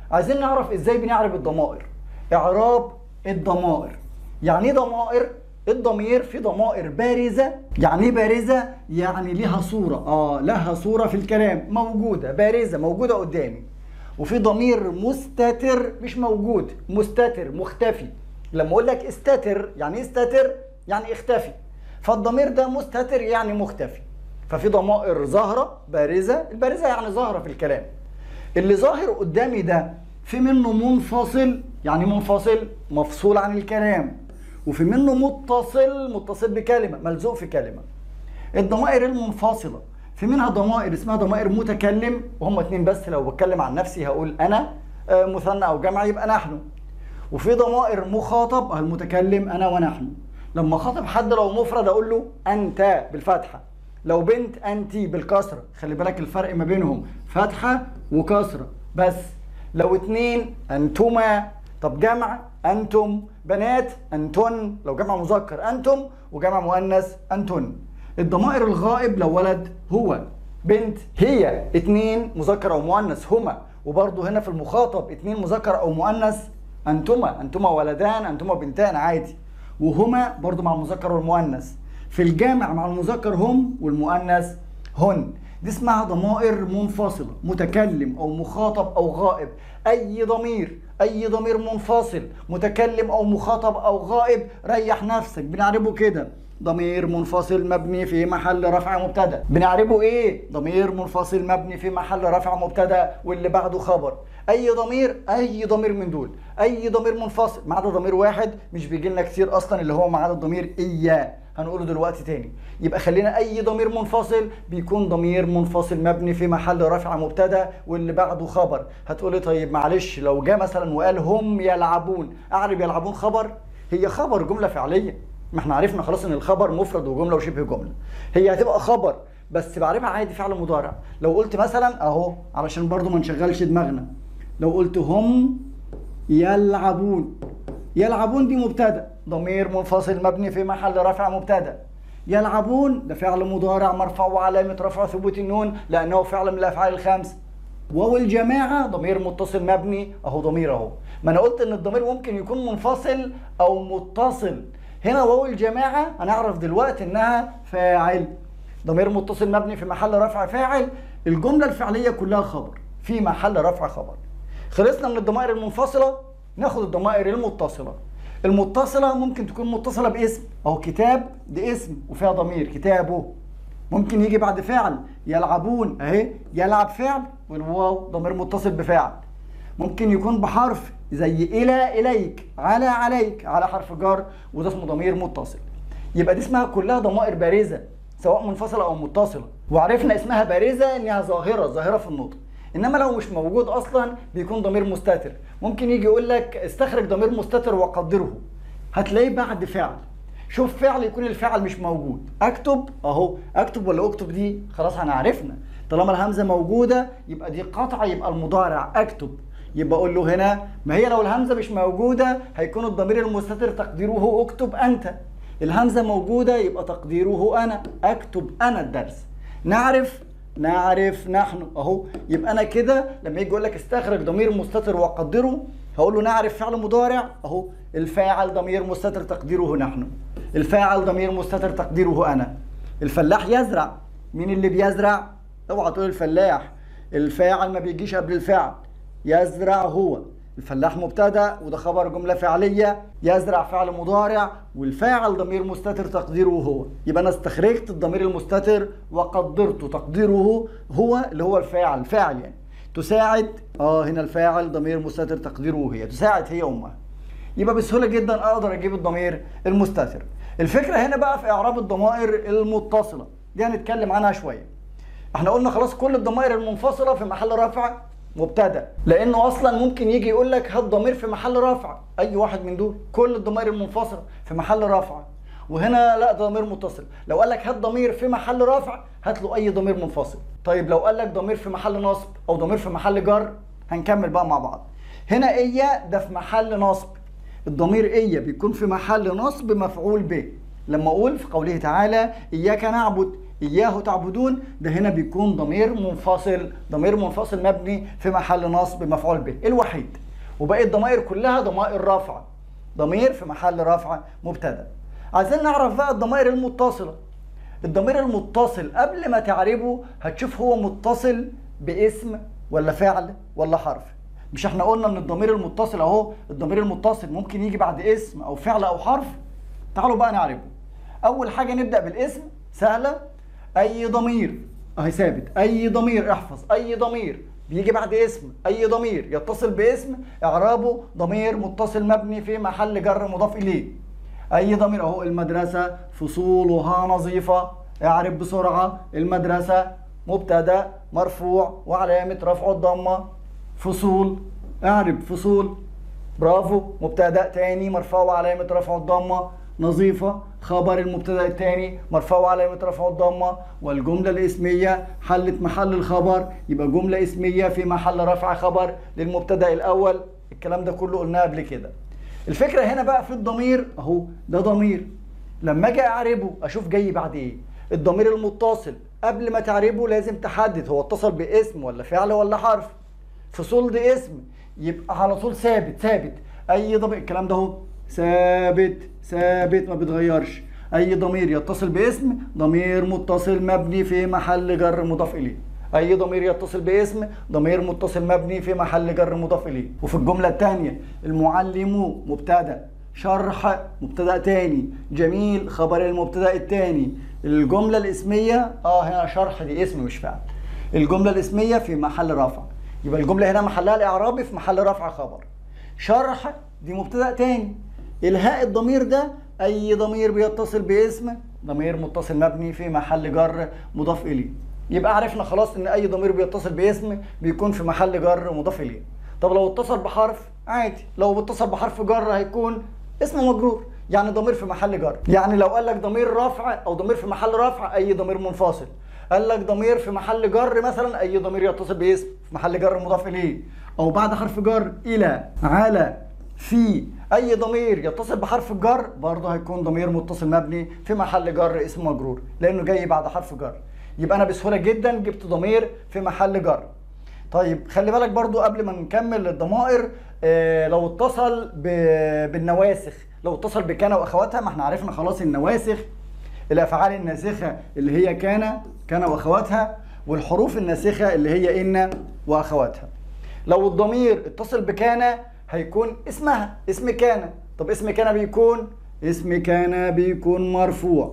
عايزين نعرف ازاي بنعرف الضمائر اعراب الضمائر يعني ايه ضمائر الضمير في ضمائر بارزة يعني ايه بارزة يعني ليها صورة اه لها صورة في الكلام موجودة بارزة موجودة قدامي وفي ضمير مستتر مش موجود مستتر مختفي لما اقول لك استتر يعني ايه استتر يعني اختفي فالضمير ده مستتر يعني مختفي ففي ضمائر ظاهرة بارزة البارزة يعني ظاهرة في الكلام اللي ظاهر قدامي ده في منه منفصل يعني منفصل مفصول عن الكلام وفي منه متصل متصل بكلمة ملزوق في كلمة الضمائر المنفصلة في منها ضمائر اسمها ضمائر متكلم وهم اتنين بس لو بتكلم عن نفسي هقول انا آه، مثنى او جمع يبقى نحن وفي ضمائر مخاطب المتكلم انا ونحن لما خاطب حد لو مفرد اقول له انت بالفتحه لو بنت انت بالكسره خلي بالك الفرق ما بينهم فتحه وكسره بس لو اتنين انتما طب جمع انتم بنات انتن لو جمع مذكر انتم وجمع مؤنث انتن الضمائر الغائب لو ولد هو بنت هي اتنين مذكر او مؤنث هما وبرضه هنا في المخاطب اتنين مذكر او مؤنث انتما انتما ولدان انتما بنتان عادي وهما برضه مع المذكر والمؤنث في الجامع مع المذكر هم والمؤنث هن دي اسمها ضمائر منفصلة متكلم أو مخاطب أو غائب أي ضمير أي ضمير منفصل متكلم أو مخاطب أو غائب ريح نفسك بنعرفه كده ضمير منفصل مبني في محل رفع مبتدا بنعرفه ايه ضمير منفصل مبني في محل رفع مبتدا واللي بعده خبر اي ضمير اي ضمير من دول اي ضمير منفصل ما عدا ضمير واحد مش بيجي لنا كتير اصلا اللي هو ما عدا الضمير اياه هنقوله دلوقتي تاني يبقى خلينا اي ضمير منفصل بيكون ضمير منفصل مبني في محل رفع مبتدا واللي بعده خبر هتقولي طيب معلش لو جه مثلا وقال هم يلعبون اعرب يلعبون خبر هي خبر جمله فعليه ما احنا عرفنا خلاص ان الخبر مفرد وجمله وشبه جمله هي هتبقى خبر بس بعرفها عادي فعل مضارع لو قلت مثلا اهو علشان برضو ما نشغلش دماغنا لو قلت هم يلعبون يلعبون دي مبتدا ضمير منفصل مبني في محل رفع مبتدا يلعبون ده فعل مضارع مرفوع وعلامة رفع ثبوت النون لأنه فعل من الأفعال الخمس واو الجماعة ضمير متصل مبني أهو ضمير أهو ما أنا قلت إن الضمير ممكن يكون منفصل أو متصل هنا واو الجماعة هنعرف دلوقتي إنها فاعل ضمير متصل مبني في محل رفع فاعل الجملة الفعلية كلها خبر في محل رفع خبر خلصنا من الضمائر المنفصلة ناخد الضمائر المتصلة المتصلة ممكن تكون متصلة باسم أو كتاب ده اسم وفيها ضمير كتابه ممكن يجي بعد فعل يلعبون أهي يلعب فعل والواو ضمير متصل بفعل ممكن يكون بحرف زي إلى إليك على عليك على حرف جر وده اسمه ضمير متصل يبقى دي اسمها كلها ضمائر بارزة سواء منفصلة أو متصلة وعرفنا اسمها بارزة إنها ظاهرة ظاهرة في النطق انما لو مش موجود اصلا بيكون ضمير مستتر ممكن يجي يقول لك استخرج ضمير مستتر وقدره هتلاقيه بعد فعل شوف فعل يكون الفعل مش موجود اكتب اهو اكتب ولا اكتب دي خلاص هنعرفنا طالما الهمزه موجوده يبقى دي قطعه يبقى المضارع اكتب يبقى اقول له هنا ما هي لو الهمزه مش موجوده هيكون الضمير المستتر تقديره اكتب انت الهمزه موجوده يبقى تقديره انا اكتب انا الدرس نعرف نعرف نحن اهو يبقى انا كده لما يجي يقول لك استخرج ضمير مستتر وقدره هقول له نعرف فعل مضارع اهو الفاعل ضمير مستتر تقديره نحن الفاعل ضمير مستتر تقديره انا الفلاح يزرع مين اللي بيزرع اوعى تقول الفلاح الفاعل ما بيجيش قبل الفعل يزرع هو الفلاح مبتدا وده خبر جمله فعليه يزرع فعل مضارع والفاعل ضمير مستتر تقديره هو يبقى انا استخرجت الضمير المستتر وقدرته تقديره هو اللي هو الفاعل فاعل يعني تساعد اه هنا الفاعل ضمير مستتر تقديره هي تساعد هي امها يبقى بسهوله جدا اقدر اجيب الضمير المستتر الفكره هنا بقى في اعراب الضمائر المتصله دي هنتكلم عنها شويه احنا قلنا خلاص كل الضمائر المنفصله في محل رفع مبتدا لانه اصلا ممكن يجي يقول لك هات ضمير في محل رفع اي واحد من دول كل الضمائر المنفصله في محل رفع وهنا لا ضمير متصل لو قال لك هات ضمير في محل رفع هات له اي ضمير منفصل طيب لو قال لك ضمير في محل نصب او ضمير في محل جر هنكمل بقى مع بعض هنا ايا ده في محل نصب الضمير ايا بيكون في محل نصب مفعول به لما اقول في قوله تعالى اياك نعبد إياه تعبدون ده هنا بيكون ضمير منفصل ضمير منفصل مبني في محل نصب مفعول به الوحيد وباقي الضمائر كلها ضمائر رافعة ضمير في محل رفع مبتدا عايزين نعرف بقى الضمائر المتصلة الضمير المتصل قبل ما تعربه هتشوف هو متصل باسم ولا فعل ولا حرف مش احنا قلنا ان الضمير المتصل اهو الضمير المتصل ممكن يجي بعد اسم او فعل او حرف تعالوا بقى نعرفه اول حاجه نبدا بالاسم سهله اي ضمير اهي ثابت اي ضمير احفظ اي ضمير بيجي بعد اسم اي ضمير يتصل باسم اعرابه ضمير متصل مبني في محل جر مضاف اليه اي ضمير اهو المدرسه فصولها نظيفه اعرف بسرعه المدرسه مبتدا مرفوع وعلامه رفعه الضمه فصول اعرف فصول برافو مبتدا تاني مرفوع وعلامه رفعه الضمه نظيفة خبر المبتدا الثاني مرفوع علامة رفع الضمة والجملة الاسمية حلت محل الخبر يبقى جملة اسمية في محل رفع خبر للمبتدا الأول الكلام ده كله قلناه قبل كده الفكرة هنا بقى في الضمير أهو ده ضمير لما أجي أعربه أشوف جاي بعد إيه الضمير المتصل قبل ما تعربه لازم تحدد هو اتصل باسم ولا فعل ولا حرف فصول دي اسم يبقى على طول ثابت ثابت أي ضمير الكلام ده أهو ثابت ثابت ما بيتغيرش اي ضمير يتصل باسم ضمير متصل مبني في محل جر مضاف اليه اي ضمير يتصل باسم ضمير متصل مبني في محل جر مضاف اليه وفي الجمله الثانيه المعلم مبتدا شرح مبتدا تاني جميل خبر المبتدا الثاني الجمله الاسميه اه هنا شرح دي اسم مش فعل الجمله الاسميه في محل رفع يبقى الجمله هنا محلها الاعرابي في محل رفع خبر شرح دي مبتدا تاني الهاء الضمير ده اي ضمير بيتصل باسم ضمير متصل مبني في محل جر مضاف اليه يبقى عرفنا خلاص ان اي ضمير بيتصل باسم بيكون في محل جر مضاف اليه طب لو اتصل بحرف عادي لو اتصل بحرف جر هيكون اسم مجرور يعني ضمير في محل جر يعني لو قال لك ضمير رفع او ضمير في محل رفع اي ضمير منفصل قال لك ضمير في محل جر مثلا اي ضمير يتصل باسم في محل جر مضاف اليه او بعد حرف جر الى على في اي ضمير يتصل بحرف الجر برضه هيكون ضمير متصل مبني في محل جر اسم مجرور لانه جاي بعد حرف جر يبقى انا بسهوله جدا جبت ضمير في محل جر طيب خلي بالك برضو قبل ما نكمل الضمائر آه لو اتصل بالنواسخ لو اتصل بكان واخواتها ما احنا عرفنا خلاص النواسخ الافعال الناسخه اللي هي كان كان واخواتها والحروف الناسخه اللي هي ان واخواتها لو الضمير اتصل بكان هيكون اسمها اسم كان طب اسم كان بيكون اسم كان بيكون مرفوع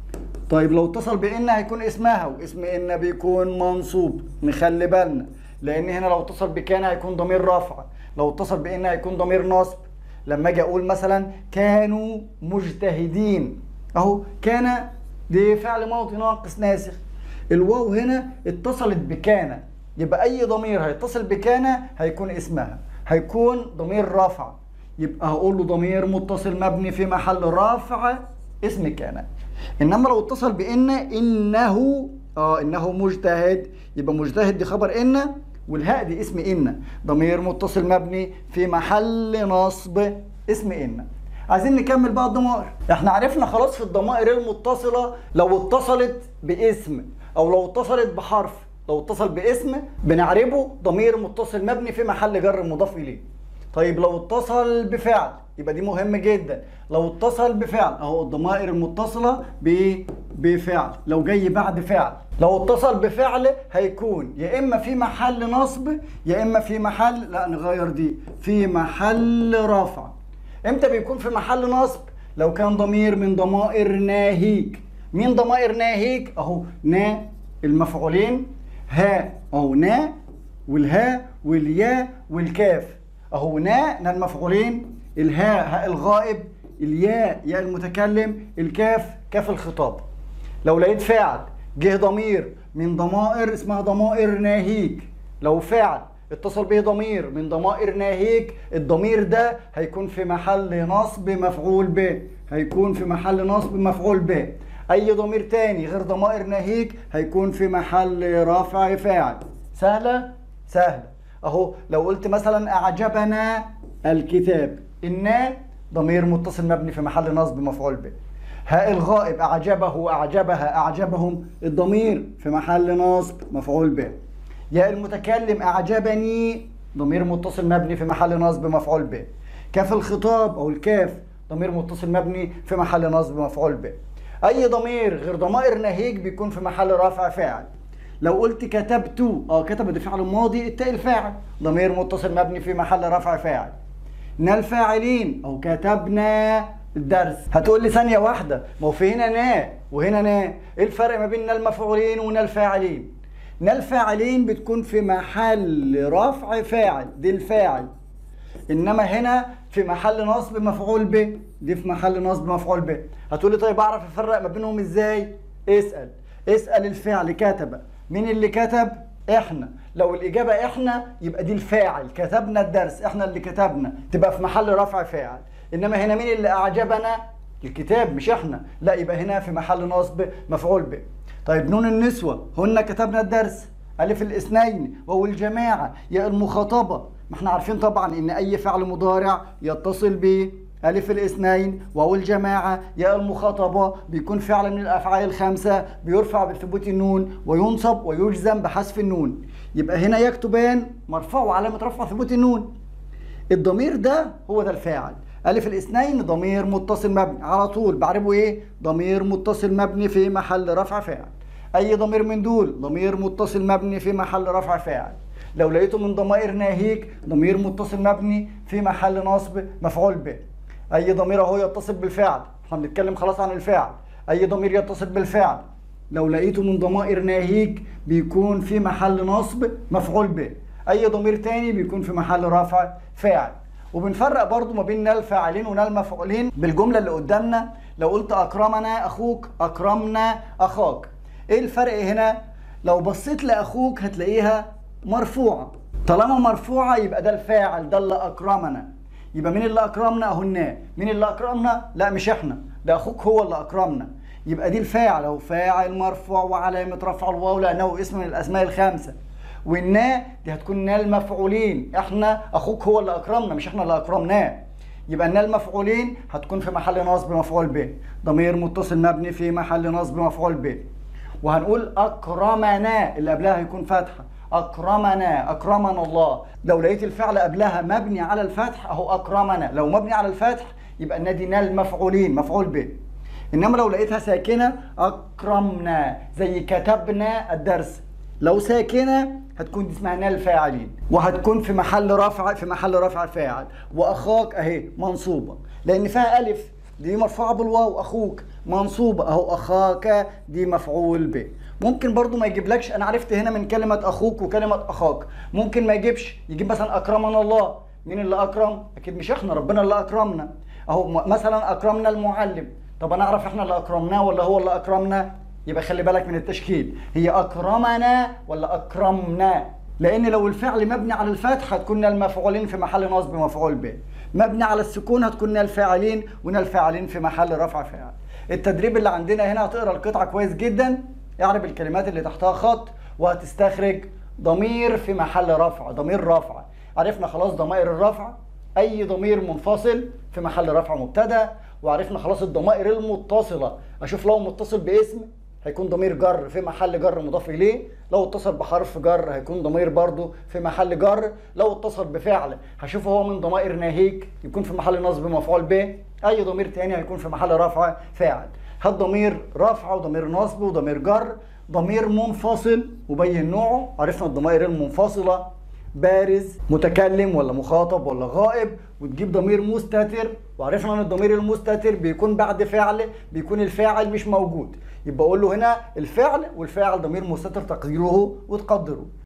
طيب لو اتصل بان هيكون اسمها واسم ان بيكون منصوب نخلي بالنا لان هنا لو اتصل بكان هيكون ضمير رفع لو اتصل بان هيكون ضمير نصب لما اجي اقول مثلا كانوا مجتهدين اهو كان دي فعل ماضي ناقص ناسخ الواو هنا اتصلت بكان يبقى اي ضمير هيتصل بكان هيكون اسمها هيكون ضمير رفع يبقى هقول له ضمير متصل مبني في محل رفع اسم كان انما لو اتصل بان انه اه انه مجتهد يبقى مجتهد دي خبر ان والهاء دي اسم ان ضمير متصل مبني في محل نصب اسم ان عايزين نكمل بقى الضمائر احنا عرفنا خلاص في الضمائر المتصله لو اتصلت باسم او لو اتصلت بحرف لو اتصل باسم بنعربه ضمير متصل مبني في محل جر مضاف اليه طيب لو اتصل بفعل يبقى دي مهم جدا لو اتصل بفعل اهو الضمائر المتصله ب بفعل لو جاي بعد فعل لو اتصل بفعل هيكون يا اما في محل نصب يا اما في محل لا نغير دي في محل رفع امتى بيكون في محل نصب لو كان ضمير من ضمائر ناهيك مين ضمائر ناهيك اهو نا المفعولين ها اهو نا والها والياء والكاف اهو نا نا المفعولين الهاء هاء الغائب الياء ياء المتكلم الكاف كاف الخطاب لو لقيت فعل جه ضمير من ضمائر اسمها ضمائر ناهيك لو فعل اتصل به ضمير من ضمائر ناهيك الضمير ده هيكون في محل نصب مفعول به هيكون في محل نصب مفعول به اي ضمير تاني غير ضمائر ناهيك هيكون في محل رفع فاعل سهله سهله اهو لو قلت مثلا اعجبنا الكتاب ان ضمير متصل مبني في محل نصب مفعول به هاء الغائب أعجبه أعجبها أعجبهم الضمير في محل نصب مفعول به ياء المتكلم أعجبني ضمير متصل مبني في محل نصب مفعول به كاف الخطاب أو الكاف ضمير متصل مبني في محل نصب مفعول به أي ضمير غير ضمائر ناهيك بيكون في محل رفع فاعل لو قلت كتبت اه كتب ده فعل ماضي التاء الفاعل ضمير متصل مبني في محل رفع فاعل نا الفاعلين او كتبنا الدرس هتقول لي ثانيه واحده ما هو في هنا نا وهنا نا ايه الفرق ما بين نا المفعولين ونا الفاعلين نا الفاعلين بتكون في محل رفع فاعل دي الفاعل انما هنا في محل نصب مفعول به دي في محل نصب مفعول به هتقول لي طيب اعرف افرق ما بينهم ازاي اسال اسال الفعل كتب مين اللي كتب احنا لو الاجابه احنا يبقى دي الفاعل كتبنا الدرس احنا اللي كتبنا تبقى في محل رفع فاعل انما هنا مين اللي اعجبنا الكتاب مش احنا لا يبقى هنا في محل نصب مفعول به طيب نون النسوه هن كتبنا الدرس الف الاثنين واو الجماعه يا المخاطبه ما احنا عارفين طبعا ان اي فعل مضارع يتصل ب ألف الاثنين واو الجماعة ياء المخاطبة بيكون فعل من الأفعال الخمسة بيرفع بثبوت النون وينصب ويجزم بحذف النون يبقى هنا يكتبان مرفوع وعلامة رفع ثبوت النون الضمير ده هو ده الفاعل ألف الاثنين ضمير متصل مبني على طول بعربه إيه؟ ضمير متصل مبني في محل رفع فاعل أي ضمير من دول ضمير متصل مبني في محل رفع فاعل لو لقيته من ضمائر ناهيك ضمير متصل مبني في محل نصب مفعول به اي ضمير اهو يتصل بالفعل احنا بنتكلم خلاص عن الفعل اي ضمير يتصل بالفعل لو لقيته من ضمائر ناهيك بيكون في محل نصب مفعول به اي ضمير تاني بيكون في محل رفع فاعل وبنفرق برضو ما بين نال فاعلين ونال مفعولين بالجمله اللي قدامنا لو قلت اكرمنا اخوك اكرمنا اخاك ايه الفرق هنا لو بصيت لاخوك هتلاقيها مرفوعه طالما مرفوعه يبقى ده الفاعل ده اللي اكرمنا يبقى مين اللي اكرمنا اهو النا مين اللي اكرمنا لا مش احنا ده اخوك هو اللي اكرمنا يبقى دي الفاعل اهو فاعل مرفوع وعلامه رفع الواو لانه اسم من الاسماء الخمسه والنا دي هتكون نا المفعولين احنا اخوك هو اللي اكرمنا مش احنا اللي اكرمناه يبقى النا المفعولين هتكون في محل نصب مفعول به ضمير متصل مبني في محل نصب مفعول به وهنقول اكرمنا اللي قبلها هيكون فتحه اكرمنا اكرمنا الله لو لقيت الفعل قبلها مبني على الفتح اهو اكرمنا لو مبني على الفتح يبقى النادي نال مفعولين مفعول به انما لو لقيتها ساكنه اكرمنا زي كتبنا الدرس لو ساكنه هتكون دي اسمها نال فاعلين وهتكون في محل رفع في محل رفع فاعل واخاك اهي منصوبه لان فيها الف دي مرفوعه بالواو اخوك منصوبه اهو اخاك دي مفعول به ممكن برضو ما يجيبلكش انا عرفت هنا من كلمه اخوك وكلمه اخاك ممكن ما يجيبش يجيب مثلا اكرمنا الله مين اللي اكرم اكيد مش احنا ربنا اللي اكرمنا اهو مثلا اكرمنا المعلم طب انا اعرف احنا اللي اكرمناه ولا هو اللي اكرمنا يبقى خلي بالك من التشكيل هي اكرمنا ولا اكرمنا لان لو الفعل مبني على الفتح هتكون المفعولين في محل نصب مفعول به مبني على السكون هتكون الفاعلين ونا الفاعلين في محل رفع فاعل التدريب اللي عندنا هنا هتقرا القطعه كويس جدا اعرف الكلمات اللي تحتها خط وهتستخرج ضمير في محل رفع ضمير رفع عرفنا خلاص ضمائر الرفع اي ضمير منفصل في محل رفع مبتدا وعرفنا خلاص الضمائر المتصله اشوف لو متصل باسم هيكون ضمير جر في محل جر مضاف اليه لو اتصل بحرف جر هيكون ضمير برضو في محل جر لو اتصل بفعل هشوف هو من ضمائر ناهيك يكون في محل نصب مفعول به اي ضمير تاني هيكون في محل رفع فاعل هات ضمير رفع وضمير نصب وضمير جر ضمير منفصل وبين نوعه عرفنا الضمائر المنفصله بارز متكلم ولا مخاطب ولا غائب وتجيب ضمير مستتر وعرفنا ان الضمير المستتر بيكون بعد فعل بيكون الفاعل مش موجود يبقى اقول له هنا الفعل والفاعل ضمير مستتر تقديره وتقدره